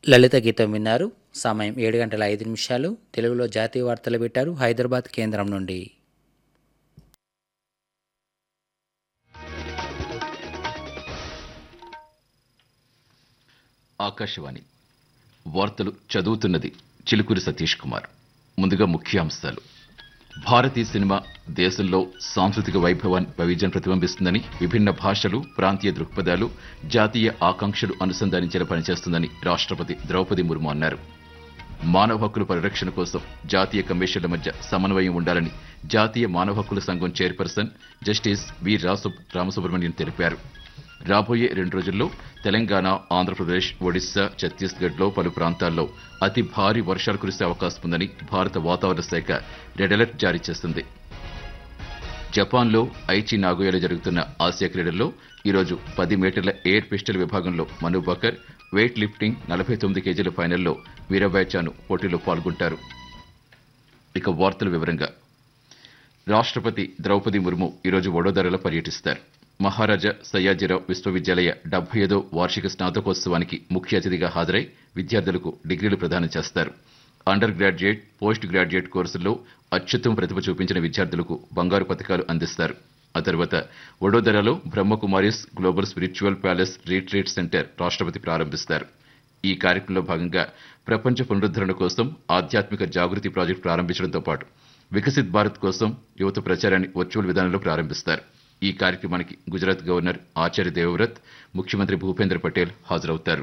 లలిత గీతం విన్నారు సమయం ఏడు గంటల ఐదు నిమిషాలు తెలుగులో జాతీయ వార్తలు పెట్టారు హైదరాబాద్ కేంద్రం నుండి ఆకాశవాణి వార్తలు చదువుతున్నది చిలుకూరి సతీష్ కుమార్ ముందుగా ముఖ్యాంశాలు భారతీయ సినిమా దేశంలో సాంస్కృతిక వైభవాన్ని వైవిధ్యం ప్రతిబింబిస్తుందని విభిన్న భాషలు ప్రాంతీయ దృక్పథాలు జాతీయ ఆకాంక్షలు అనుసంధానించేలా పనిచేస్తుందని రాష్ట్రపతి ద్రౌపది ముర్ము అన్నారు మానవ హక్కుల పరిరక్షణ కోసం జాతీయ కమిషన్ల మధ్య సమన్వయం ఉండాలని జాతీయ మానవ హక్కుల సంఘం చైర్పర్సన్ జస్టిస్ వి రాసు- రామసుబ్రహ్మణ్యన్ తెలిపారు రాబోయే రెండు రోజుల్లో తెలంగాణ ఆంధ్రప్రదేశ్ ఒడిశా ఛత్తీస్గఢ్లో పలు ప్రాంతాల్లో అతి భారీ వర్షాలు కురిసే అవకాశం ఉందని భారత వాతావరణ శాఖ రెడ్ అలర్ట్ జారీ చేసింది జపాన్లో ఐచి నాగోయాలో జరుగుతున్న ఆసియా క్రీడల్లో ఈరోజు పది మీటర్ల ఎయిర్ పిస్టల్ విభాగంలో మను బకర్ వెయిట్ లిఫ్టింగ్ నలభై తొమ్మిది కేజీల ఫైనల్లో వీరబాయ్ చాను పోటీలో పాల్గొంటారు ఇక వార్తల వివరంగా రాష్ట్రపతి ద్రౌపది ముర్ము ఈరోజు వడోదరలో పర్యటిస్తారు మహారాజా సయ్యాజీరావు విశ్వవిద్యాలయ డెబ్బై ఐదో వార్షిక స్నాతకోత్సవానికి ముఖ్య అతిథిగా హాజరై విద్యార్థులకు డిగ్రీలు ప్రదానం చేస్తారు అండర్ గ్రాడ్యుయేట్ పోస్ట్ గ్రాడ్యుయేట్ కోర్సుల్లో అత్యుత్తమ ప్రతిభ చూపించిన విద్యార్థులకు బంగారు పథకాలు అందిస్తారు ఆ తర్వాత వడోదరలో Brahma Kumaris global spiritual palace retreat centre రాష్ట్రపతి ప్రారంభిస్తారు ఈ కార్యక్రమంలో భాగంగా ప్రపంచ పునరుద్ధరణ కోసం ఆధ్యాత్మిక జాగృతి ప్రాజెక్టు ప్రారంభించడంతో పాటు వికసిత్ భారత్ కోసం యువత ప్రచారాన్ని వర్చువల్ విధానంలో ప్రారంభిస్తారు ఈ కార్యక్రమానికి గుజరాత్ గవర్నర్ ఆచార్య దేవవ్రత్ ముఖ్యమంత్రి భూపేంద్ర పటేల్ హాజరవుతారు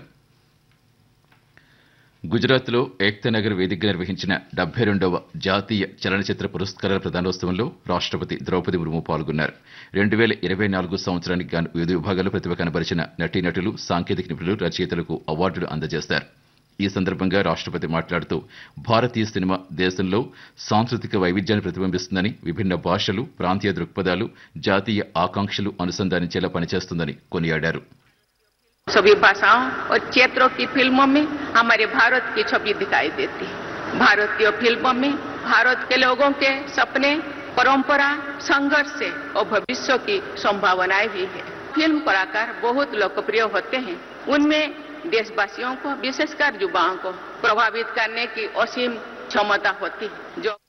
గుజరాత్లో ఏక్తానగర్ వేదికగా నిర్వహించిన డెబ్బై రెండవ జాతీయ చలనచిత్ర పురస్కారాల ప్రదానోత్సవంలో రాష్ట్రపతి ద్రౌపది ముర్ము పాల్గొన్నారు రెండు వేల ఇరవై నాలుగు సంవత్సరానికి గాను వివిధ విభాగాల్లో ప్రతిభ కనబరిచిన నటీనటులు సాంకేతిక నిపుణులు రచయితలకు అవార్డులు అందజేశారు ఈ సందర్భంగా రాష్ట్రపతి మాట్లాడుతూ భారతీయ సినిమా దేశంలో సాంస్కృతిక వైవిధ్యాన్ని ప్రతిబింబిస్తుందని విభిన్న భాషలు ప్రాంతీయ దృక్పథాలు జాతీయ ఆకాంక్షలు అనుసంధానించేలా పనిచేస్తుందని కొనియాడారు सभी भाषाओं और क्षेत्रों की फिल्मों में हमारे भारत की छवि दिखाई देती है भारतीय फिल्मों में भारत के लोगों के सपने परंपरा संघर्ष से और भविष्य की संभावनाएं भी है फिल्म कलाकार बहुत लोकप्रिय होते हैं उनमें देशवासियों को विशेषकर युवाओं को प्रभावित करने की असीम क्षमता होती है जो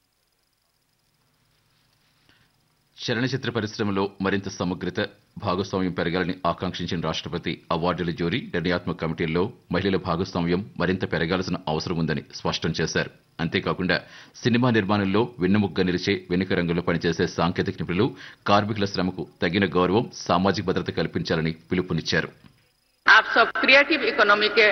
చలనచిత్ర పరిశ్రమలో మరింత సమగ్రత భాగస్వామ్యం పెరగాలని ఆకాంక్షించిన రాష్ట్రపతి అవార్డుల జోరీ నిర్ణయాత్మక కమిటీల్లో మహిళల భాగస్వామ్యం మరింత పెరగాల్సిన అవసరం ఉందని స్పష్టం చేశారు అంతేకాకుండా సినిమా నిర్మాణంలో వెన్నెముగ్గా నిలిచే వెనుక రంగంలో పనిచేసే సాంకేతిక నిపుణులు కార్మికుల శ్రమకు తగిన గౌరవం సామాజిక భద్రత కల్పించాలని పిలుపునిచ్చారు आप सब क्रिएटिव इकोनॉमी के